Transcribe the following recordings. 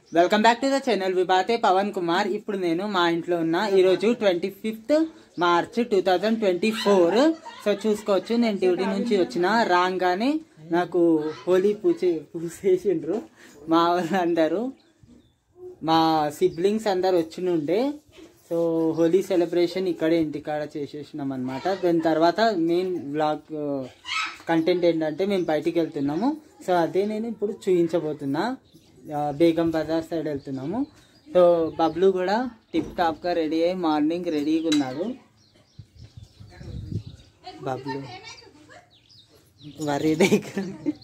Welcome back to the channel విభాతే పవన్ కుమార్ ఇప్పుడు నేను మా ఇంట్లో ఉన్న ఈరోజు twenty fifth March two thousand twenty four so చూసుకోవచ్చు నేను డ్యూటీ నుంచి వచ్చిన రాగానే నాకు హోలీ పూచే పూసేసిండ్రు మా వాళ్ళందరూ మా సిబ్లింగ్స్ అందరు వచ్చినుండే సో హోలీ సెలబ్రేషన్ ఇక్కడే ఇంటికాడ చేసేసినాం అనమాట దాని తర్వాత మెయిన్ బ్లాగ్ కంటెంట్ ఏంటంటే మేము బయటికి వెళ్తున్నాము సో అదే నేను ఇప్పుడు చూపించబోతున్నా ఆ, బేగం బజార్ సైడ్ వెళ్తున్నాము సో బబ్లు కూడా టిప్ టాప్గా రెడీ అయ్యి మార్నింగ్ రెడీగా ఉన్నాడు బబ్లు వరీ దగ్గర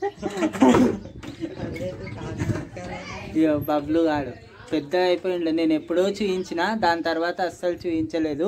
ఇయ్యో బబ్లు గాడు పెద్ద అయిపోయిండు నేను ఎప్పుడో చూయించిన దాని తర్వాత అస్సలు చూయించలేదు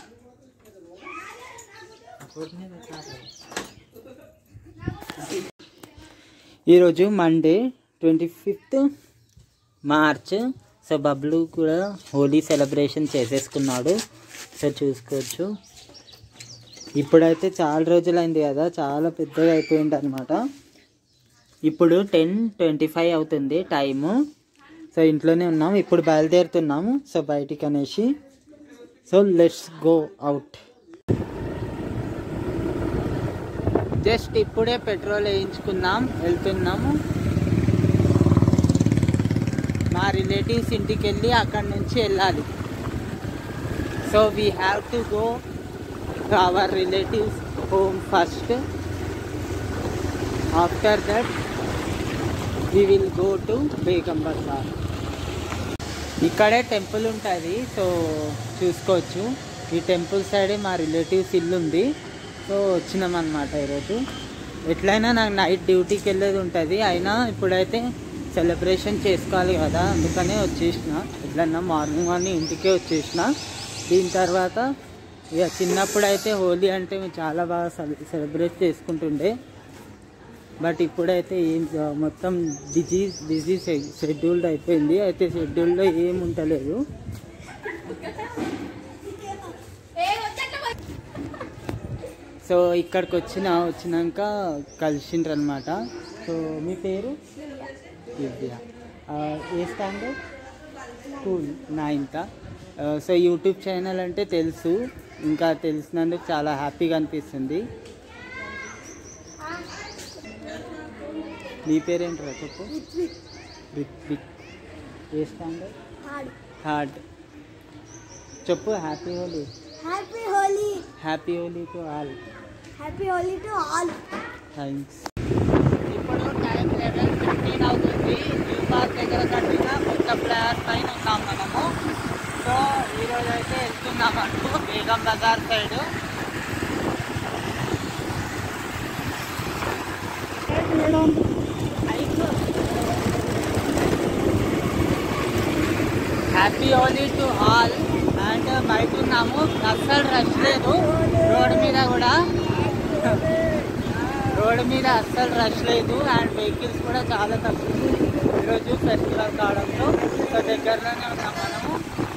ఈరోజు Monday twenty fifth March so Bablu కూడా హోలీ సెలబ్రేషన్ చేసేసుకున్నాడు సో చూసుకోవచ్చు ఇప్పుడైతే చాలా రోజులైంది కదా చాలా పెద్దగా అయిపోయింది అనమాట ఇప్పుడు టెన్ ట్వంటీ ఫైవ్ అవుతుంది టైము సో ఇంట్లోనే ఉన్నాము ఇప్పుడు బయలుదేరుతున్నాము సో బయటికి అనేసి so let's go out just ఇప్పుడే పెట్రోల్ వేయించుకున్నాం వెళ్తున్నాము మా రిలేటివ్స్ ఇంటికి వెళ్ళి అక్కడి నుంచి వెళ్ళాలి so we have to go our relatives home first after that we will go to Begum Bazar ఇక్కడే టెంపుల్ ఉంటుంది సో చూసుకోవచ్చు ఈ టెంపుల్ సైడే మా రిలేటివ్స్ ఇల్లు ఉంది సో వచ్చినాం అనమాట ఈరోజు ఎట్లయినా నాకు నైట్ డ్యూటీకి వెళ్ళేది ఉంటుంది అయినా ఇప్పుడైతే సెలబ్రేషన్ చేసుకోవాలి కదా అందుకనే వచ్చేసిన ఎట్లన్నా మార్నింగ్ మార్నింగ్ ఇంటికే వచ్చేసిన దీని తర్వాత ఇక చిన్నప్పుడు అయితే హోలీ అంటే మేము చాలా బాగా సెలబ్రేట్ చేసుకుంటుండే బట్ ఇప్పుడైతే ఏం జ- మొత్తం బిజీ బిజీ షెడ్యూల్డ్ అయిపోయింది అయితే షెడ్యూల్లో ఏం ఉండలేదు సో ఇక్కడికి వచ్చిన వచ్చినాక కలిసిండ్రు అనమాట సో మీ పేరు దివ్య ఆ, ఏ standard school ninth so YouTube channel అంటే తెలుసు ఇంకా తెలిసినందుకు చాలా హ్యాపీగా అనిపిస్తుంది మీ పేరేంటారా చెప్పు రిత్విక్ ఏ స్టాండర్డ్ థర్డ్ చెప్పు happy Holi happy Holi happy Holi to all happy Holi to all thanks ఇప్పుడు టైం లెవెన్ ఫిఫ్టీన్ అవుతుంది న్యూ పార్క్ దగ్గర కట్టిన కొత్త ప్లేయర్ పైన ఉన్నాం మనము సో ఈరోజు అయితే వెళ్తున్నాం అంటూ Begum Bazar side happy Holi to all and బయట ఉన్నాము అస్సలు రష్ లేదు రోడ్ మీద కూడా రోడ్ మీద అస్సలు రష్ లేదు అండ్ వెహికల్స్ కూడా చాలా తక్కువ ఈరోజు ఫెస్టివల్ కావడంతో సో దగ్గరలోనే ఉన్నాం మనము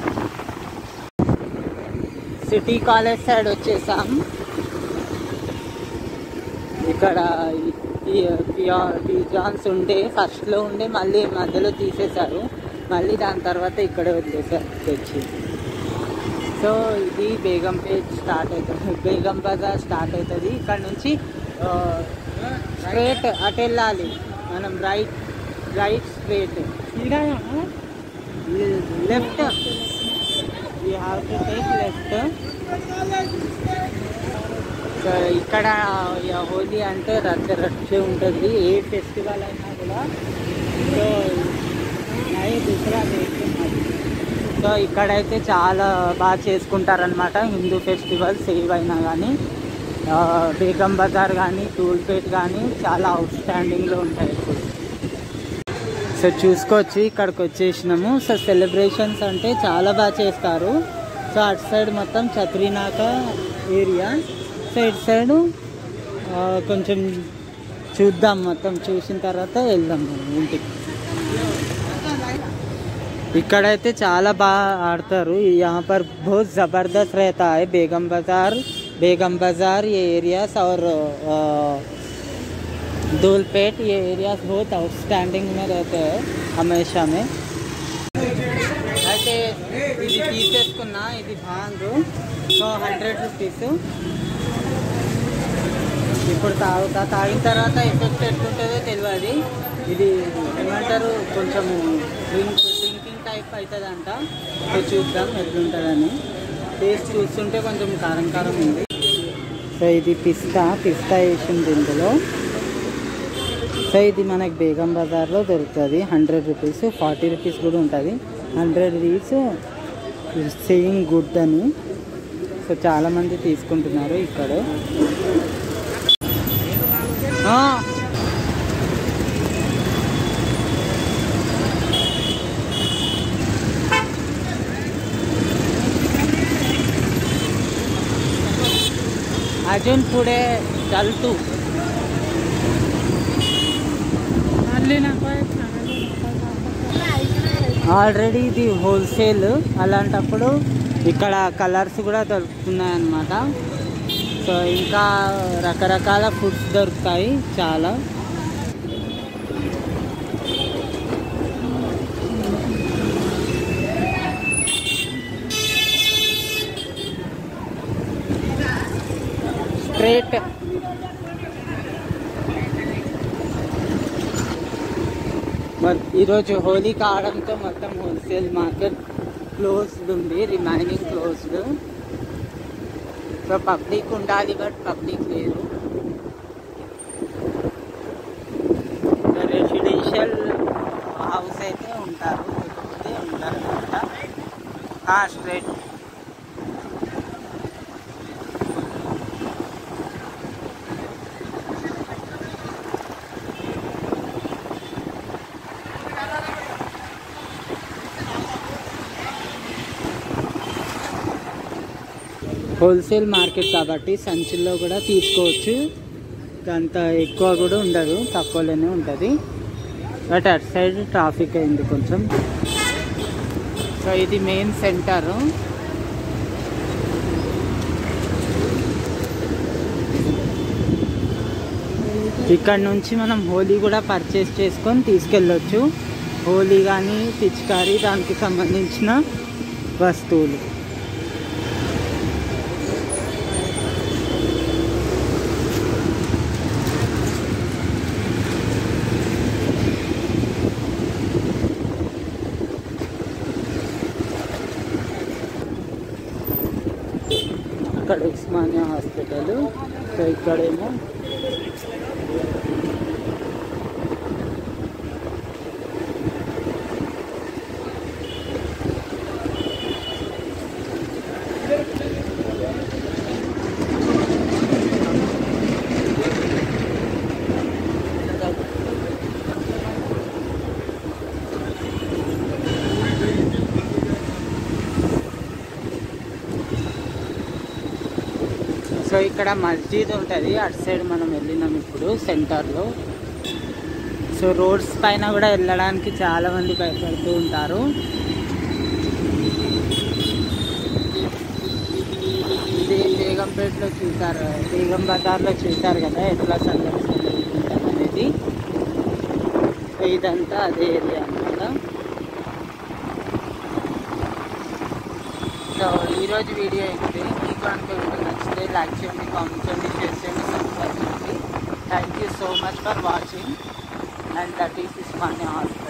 సిటీ కాలేజ్ సైడ్ వచ్చేసాం ఇక్కడ జాన్స్ ఉండే ఫస్ట్లో ఉండే మళ్ళీ మధ్యలో తీసేశారు మళ్ళీ దాని తర్వాత ఇక్కడ వదిలేసారు తెచ్చి సో ఇది బేగంపేట్ స్టార్ట్ అవుతుంది బేగం బజార్ స్టార్ట్ అవుతుంది ఇక్కడ నుంచి స్ట్రేట్ అటు వెళ్ళాలి మనం right right straight left you have to take left so ఇక్కడ ఇక హోలీ అంటే రచ్చ రచ్చ ఉంటుంది ఏ ఫెస్టివల్ అయినా కూడా సో నై దుసరా చేస్తున్నది సో ఇక్కడైతే చాలా బాగా చేసుకుంటారనమాట హిందూ ఫెస్టివల్స్ ఏవైనా కానీ ఆ, బేగం బజార్ కానీ టూల్పేట్ కానీ చాలా అవుట్ స్టాండింగ్లో ఉంటాయి ఇప్పుడు సో చూసుకోవచ్చు ఇక్కడికి వచ్చేసినాము సో సెలబ్రేషన్స్ అంటే చాలా బాగా చేస్తారు సో అటు సైడ్ మొత్తం చత్రినాక ఏరియా సో ఇటు సైడ్ ఆ, కొంచెం చూద్దాం మొత్తం చూసిన తర్వాత వెళ్దాం మనం ఇంటికి ఇక్కడైతే చాలా బాగా ఆడతారు यहाँ पर बहुत ज़बरदस्त रहता है बेगम बाज़ार बेगम बाज़ार ये एरियाज और अ, धूलपेट ये एरियाज बहुत आउटस्टैंडिंग में रहते हैं हमेशा में తీసేసుకున్నా ఇది భాంగ్ సో హండ్రెడ్ రూపీస్ ఇప్పుడు తాగుతా తాగిన తర్వాత ఎఫెక్ట్ ఎట్లుంటుందో తెలియదు ఇది ఏమంటారు కొంచెం డ్రింక్ డ్రింకింగ్ టైప్ అవుతుందంట సో చూద్దాం ఎట్లుంటుందని టేస్ట్ చూస్తుంటే కొంచెం కారం కారం ఉంది సో ఇది పిస్తా పిస్తా వేసింది ఇందులో సో ఇది మనకి బేగం బజార్లో దొరుకుతుంది హండ్రెడ్ రూపీస్ ఫార్టీ రూపీస్ కూడా ఉంటుంది హండ్రెడ్ రూపీస్ సేయింగ్ గుడ్ అని సో చాలామంది తీసుకుంటున్నారు ఇక్కడ ఆ. अजून पुढे चालतो ఆల్రెడీ ఇది హోల్సేల్ అలాంటప్పుడు ఇక్కడ కలర్స్ కూడా దొరుకుతున్నాయి అన్నమాట సో ఇంకా రకరకాల ఫుడ్స్ దొరుకుతాయి చాలా స్ట్రేట్ బట్ ఈరోజు హోలీ కావడంతో మొత్తం హోల్సేల్ మార్కెట్ క్లోజ్డ్ ఉంది రిమైనింగ్ క్లోజ్డ్ సో పబ్లిక్ ఉండాలి బట్ పబ్లిక్ లేదు రెసిడెన్షియల్ హౌస్ అయితే ఉంటారు లేకపోతే ఉంటారు అనమాట స్ట్రైట్ హోల్సేల్ మార్కెట్ కాబట్టి సంచుల్లో కూడా తీసుకోవచ్చు అంత ఎక్కువ కూడా ఉండదు తక్కువలోనే ఉంటుంది బట్ అటు సైడ్ ట్రాఫిక్ అయింది కొంచెం సో ఇది మెయిన్ సెంటర్ ఇక్కడ నుంచి మనం హోలీ కూడా పర్చేస్ చేసుకొని తీసుకెళ్ళొచ్చు హోలీ కానీ పిచికారీ దానికి సంబంధించిన వస్తువులు ఇక్కడ ఉస్మానియా హాస్పిటల్ సో ఇక్కడేమో సో ఇక్కడ మస్జిద్ ఉంటుంది అటు సైడ్ మనం వెళ్ళినాం ఇప్పుడు సెంటర్లో సో రోడ్స్ పైన కూడా వెళ్ళడానికి చాలా మంది భయపడుతూ ఉంటారు ఇది బేగంపేటలో చూసారు బేగం బజార్లో చూసారు కదా ఎట్లా సందడి సందడి ఉంటుంది అనేది సో ఇదంతా అదే ఏరియా అన్నమాట సో ఈరోజు వీడియో అయితే మీకు కనుక వీడియో నచ్చితే లైక్ చేయండి కామెంట్ చేయండి షేర్ చేయండి సబ్స్క్రైబ్ చేయండి thank you so much for watching and that is is my hospital